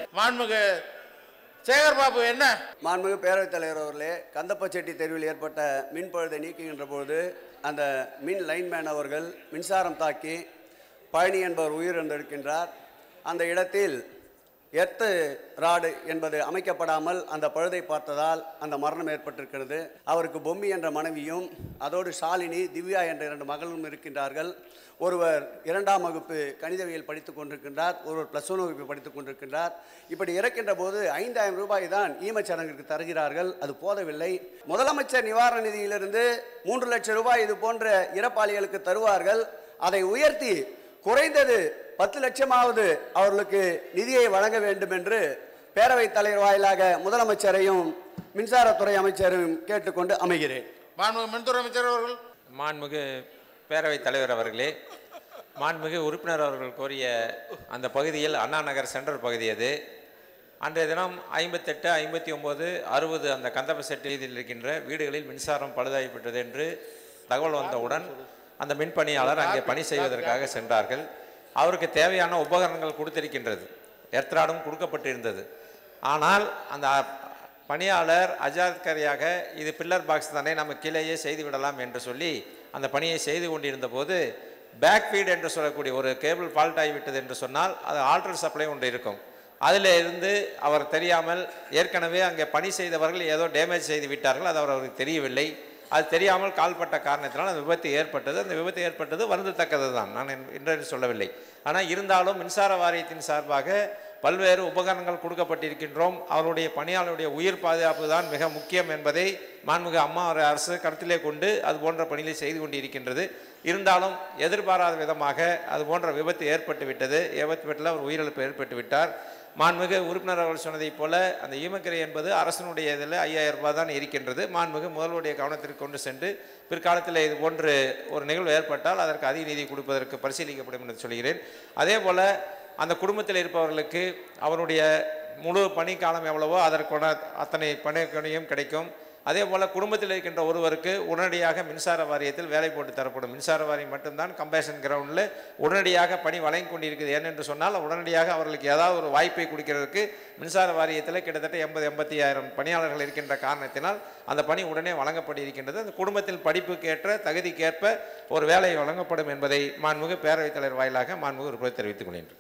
மாண்புமிகு சேகர் பாபு என்ன மாண்புமிகு பேரவைத் தலைவர் அவர்களே கந்தப்பச்செட்டி தெருவில் ஏற்பட்ட மின் பழுதை நீக்குகின்ற பொழுது அந்த மின் லைன்மேன் அவர்கள் மின்சாரம் தாக்கி பழனி என்பவர் உயிரிழந்திருக்கின்றார் அந்த இடத்தில் எர்த்து ராடு என்பது அமைக்கப்படாமல் அந்த பழுதை பார்த்ததால் அந்த மரணம் ஏற்பட்டிருக்கிறது அவருக்கு பொம்மி என்ற மனைவியும் அதோடு ஷாலினி திவ்யா என்ற இரண்டு மகளும் இருக்கின்றார்கள் ஒருவர் இரண்டாம் வகுப்பு கணிதவியல் படித்துக் கொண்டிருக்கின்றார் ஒருவர் ப்ளஸ் ஒன் வகுப்பு படித்துக் கொண்டிருக்கின்றார் இப்படி இறக்கின்ற போது ஐந்தாயிரம் ரூபாய் தான் ஈமச்சடங்கிற்கு தருகிறார்கள் அது போதவில்லை முதலமைச்சர் நிவாரண நிதியிலிருந்து மூன்று லட்சம் ரூபாய் இது போன்ற இறப்பாளிகளுக்கு தருவார்கள் அதை உயர்த்தி குறைந்தது பத்து லட்சமாவது அவர்களுக்கு நிதியை வழங்க வேண்டும் என்று பேரவைத் தலைவர் வாயிலாக முதலமைச்சரையும் மின்சாரத்துறை அமைச்சரையும் கேட்டுக்கொண்டு அமைகிறேன் மாண்புமிகு மின்துறை அமைச்சர் அவர்கள் மாண்புமிகு பேரவைத் தலைவர் அவர்களே மாண்புமிகு உறுப்பினர் அவர்கள் கோரிய அந்த பகுதியில் அண்ணா நகர் சென்ட்ரல் பகுதி அது அன்றைய தினம் ஐம்பத்தெட்டு ஐம்பத்தி ஒம்பது அறுபது அந்த கந்தப்பசெட்டு வீதியில் இருக்கின்ற வீடுகளில் மின்சாரம் பழுதாகிவிட்டது என்று தகவல் வந்தவுடன் அந்த மின்பணியாளர் அங்கே பணி செய்வதற்காக சென்றார்கள் அவருக்கு தேவையான உபகரணங்கள் கொடுத்திருக்கின்றது எர்த்ராடும் கொடுக்கப்பட்டிருந்தது ஆனால் அந்த பணியாளர் அஜாக்கிரதையாக இது பில்லர் பாக்ஸ் தானே நம்ம கீழேயே செய்து விடலாம் என்று சொல்லி அந்த பணியை செய்து கொண்டிருந்த போது பேக் ஃபீட் என்று சொல்லக்கூடிய ஒரு கேபிள் ஃபால்ட் ஆகிவிட்டது என்று சொன்னால் அது ஆல்டர் சப்ளை ஒன்று இருக்கும் அதில் இருந்து அவர் தெரியாமல் ஏற்கனவே அங்கே பணி செய்தவர்கள் ஏதோ டேமேஜ் செய்து விட்டார்கள் அது அவருக்கு தெரியவில்லை அது தெரியாமல் கால்பட்ட காரணத்தினால் அந்த விபத்து ஏற்பட்டது அந்த விபத்து ஏற்பட்டது வருந்தத்தக்கது தான் நான் என்று சொல்லவில்லை ஆனால் இருந்தாலும் மின்சார வாரியத்தின் சார்பாக பல்வேறு உபகரணங்கள் கொடுக்கப்பட்டிருக்கின்றோம் அவருடைய பணியாளருடைய உயிர் பாதுகாப்பு தான் மிக முக்கியம் என்பதை மாண்புமிகு அம்மா அரசு கருத்திலே கொண்டு அது போன்ற பணிகளை செய்து கொண்டிருக்கின்றது இருந்தாலும் எதிர்பாராத விதமாக அது போன்ற விபத்து ஏற்பட்டு விட்டது விபத்தில் அவர் உயிரிழப்பு ஏற்பட்டு விட்டார் மாண்புமிகு உறுப்பினர் அவர்கள் சொன்னதைப் போல அந்த ஈமக்கிரை என்பது அரசனுடைய இதில் ஐயாயிரம் ரூபாய் தான் இருக்கின்றது மாண்புமிகு முதல்வருடைய கவனத்திற்கு கொண்டு சென்று பிற்காலத்தில் இது போன்று ஒரு நிகழ்வு ஏற்பட்டால் அதற்கு அதிக நிதி கொடுப்பதற்கு பரிசீலிக்கப்படும் என்று சொல்கிறேன் அதே போல் அந்த குடும்பத்தில் இருப்பவர்களுக்கு அவருடைய முழு பணிக்காலம் எவ்வளவோ அதற்கான அத்தனை பணிக்கணியும் கிடைக்கும் அதே போல் குடும்பத்தில் இருக்கின்ற ஒருவருக்கு உடனடியாக மின்சார வாரியத்தில் வேலை போட்டு தரப்படும் மின்சார வாரியம் மட்டும்தான் கம்பேஷன் கிரவுண்டில் உடனடியாக பணி வழங்கி கொண்டிருக்குது ஏனென்று சொன்னால் உடனடியாக அவர்களுக்கு ஏதாவது ஒரு வாய்ப்பை கொடுக்கிறதுக்கு மின்சார வாரியத்தில் கிட்டத்தட்ட எண்பது எண்பத்தி ஆயிரம் பணியாளர்கள் இருக்கின்ற காரணத்தினால் அந்த பணி உடனே வழங்கப்பட்டிருக்கின்றது அந்த குடும்பத்தில் படிப்புக்கு ஏற்ற தகுதிக்கேற்ப ஒரு வேலை வழங்கப்படும் என்பதை மாண்புமிகு பேரவைத் தலைவர் வாயிலாக மாண்புமிகு உறுப்பினர் தெரிவித்துக் கொள்கின்றேன்